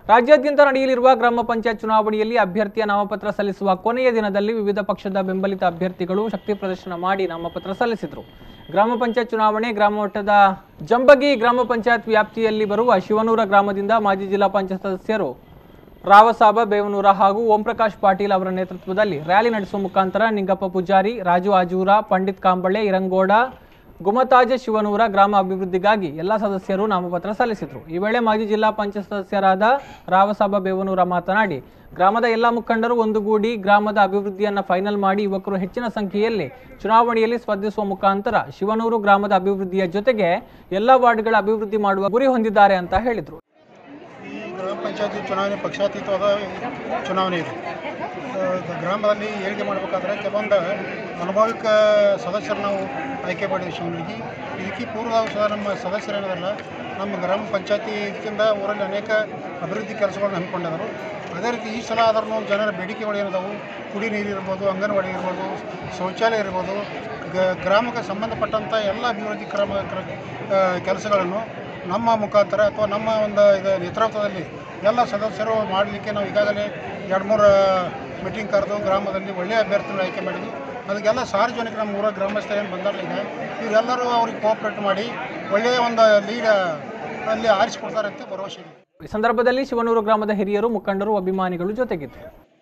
ರಾಜ್ಯಾದ್ಯಂತ ನಡೆಯಲಿರುವ ಗ್ರಾಮ ಪಂಚಾಯತ್ ಚುನಾವಣೆಯಲ್ಲಿ ಅಭ್ಯರ್ಥಿಯ ನಾಮಪತ್ರ ಸಲ್ಲಿಸುವ ಕೊನೆಯ ದಿನದಲ್ಲಿ ವಿವಿಧ ಪಕ್ಷದ ಬೆಂಬಲಿತ ಅಭ್ಯರ್ಥಿಗಳು ಶಕ್ತಿ ಪ್ರದರ್ಶನ ಮಾಡಿ ನಾಮಪತ್ರ ಸಲ್ಲಿಸಿದರು ಗ್ರಾಮ ಪಂಚಾಯತ್ ಚುನಾವಣೆ ಗ್ರಾಮ ಮಟ್ಟದ ಜಂಬಗಿ ಗ್ರಾಮ ಪಂಚಾಯತ್ ವ್ಯಾಪ್ತಿಯಲ್ಲಿ ಬರುವ ಶಿವನೂರ ಗ್ರಾಮದಿಂದ ಮಾಜಿ ಜಿಲ್ಲಾ ಪಂಚಾಯತ್ ಸದಸ್ಯರು ರಾವಸಾಬ ಬೇವನೂರ ಹಾಗೂ ಓಂಪ್ರಕಾಶ್ ಪಾಟೀಲ್ ಅವರ ನೇತೃತ್ವದಲ್ಲಿ ರ್ಯಾಲಿ ನಡೆಸುವ ಮುಖಾಂತರ ನಿಂಗಪ್ಪ ಪೂಜಾರಿ ರಾಜು ಆಜೂರ ಪಂಡಿತ್ ಕಾಂಬಳೆ ಇರಂಗೋಡ ಗುಮತಾಜ ಶಿವನೂರ ಗ್ರಾಮ ಅಭಿವೃದ್ಧಿಗಾಗಿ ಎಲ್ಲ ಸದಸ್ಯರು ನಾಮಪತ್ರ ಸಲ್ಲಿಸಿದರು ಈ ವೇಳೆ ಮಾಜಿ ಜಿಲ್ಲಾ ಪಂಚಾಯತ್ ಸದಸ್ಯರಾದ ರಾವಸಾಬ ಬೇವನೂರ ಮಾತನಾಡಿ ಗ್ರಾಮದ ಎಲ್ಲ ಮುಖಂಡರು ಒಂದುಗೂಡಿ ಗ್ರಾಮದ ಅಭಿವೃದ್ಧಿಯನ್ನು ಫೈನಲ್ ಮಾಡಿ ಯುವಕರು ಹೆಚ್ಚಿನ ಸಂಖ್ಯೆಯಲ್ಲಿ ಚುನಾವಣೆಯಲ್ಲಿ ಸ್ಪರ್ಧಿಸುವ ಮುಖಾಂತರ ಶಿವನೂರು ಗ್ರಾಮದ ಅಭಿವೃದ್ಧಿಯ ಜೊತೆಗೆ ಎಲ್ಲ ವಾರ್ಡ್ಗಳ ಅಭಿವೃದ್ಧಿ ಮಾಡುವ ಗುರಿ ಹೊಂದಿದ್ದಾರೆ ಅಂತ ಹೇಳಿದರು ಈ ಗ್ರಾಮ ಪಂಚಾಯತಿ ಚುನಾವಣೆ ಪಕ್ಷಾತೀತವಾದ ಚುನಾವಣೆ ಇದು ಆ, ಗ್ರಾಮದಲ್ಲಿ ಏಳಿಗೆ ಮಾಡಬೇಕಾದ್ರೆ ಕೆಲವೊಂದು ಅನುಭವಿಕ ಸದಸ್ಯರು ನಾವು ಆಯ್ಕೆ ಮಾಡಿದ್ವಿ ಶಿವನಿಗೆ ಇದಕ್ಕೆ ಪೂರ್ವಾಂಶದ ನಮ್ಮ ಸದಸ್ಯರೇನದಲ್ಲ ನಮ್ಮ ಗ್ರಾಮ ಪಂಚಾಯತಿ ಇದಕ್ಕಿಂತ ಊರಲ್ಲಿ ಅನೇಕ ಅಭಿವೃದ್ಧಿ ಕೆಲಸಗಳನ್ನ ಹಮ್ಮಿಕೊಂಡಿದ್ದಾರೆ ಅದೇ ರೀತಿ ಈ ಸಲ ಆದ್ರೂ ಜನರ ಬೇಡಿಕೆಗಳು ಏನಿದಾವು ಕುಡಿ ನೀರು ಇರ್ಬೋದು ಅಂಗನವಾಡಿ ಇರ್ಬೋದು ಶೌಚಾಲಯ ಇರ್ಬೋದು ಗ- ಗ್ರಾಮಕ್ಕೆ ಸಂಬಂಧಪಟ್ಟಂಥ ಎಲ್ಲ ಅಭಿವೃದ್ಧಿ ಕ್ರಮ ಕ್ರ- ಆ, ಕೆಲಸಗಳನ್ನು ನಮ್ಮ ಮುಖಾಂತರ ಅಥವಾ ನಮ್ಮ ಒಂದು ಇದು ನೇತೃತ್ವದಲ್ಲಿ ಎಲ್ಲ ಸದಸ್ಯರು ಮಾಡಲಿಕ್ಕೆ ನಾವು ಈಗಾಗಲೇ ಎರಡು ಮೂರು ಮೀಟಿಂಗ್ ಕರೆದು ಗ್ರಾಮದಲ್ಲಿ ಒಳ್ಳೆಯ ಅಭ್ಯರ್ಥಿಗಳು ಆಯ್ಕೆ ಮಾಡಿದ್ವಿ ಅದಕ್ಕೆಲ್ಲ ಸಾರ್ವಜನಿಕರು ನಮ್ಮ ಊರ ಗ್ರಾಮಸ್ಥರು ಏನು ಬಂದಾರಲ್ಲ ಈಗ ಇವರೆಲ್ಲರೂ ಅವ್ರಿಗೆ ಕೋಆಪ್ರೇಟ್ ಮಾಡಿ ಒಳ್ಳೆಯ ಒಂದು ಲೀಡ್ ಅಲ್ಲಿ ಆರಿಸಿಕೊಡ್ತಾರೆ ಅಂತ ಭರವಸೆ ಇದೆ ಈ ಸಂದರ್ಭದಲ್ಲಿ ಶಿವನೂರು ಗ್ರಾಮದ ಹಿರಿಯರು ಮುಖಂಡರು ಅಭಿಮಾನಿಗಳು ಜೊತೆಗಿದ್ದರು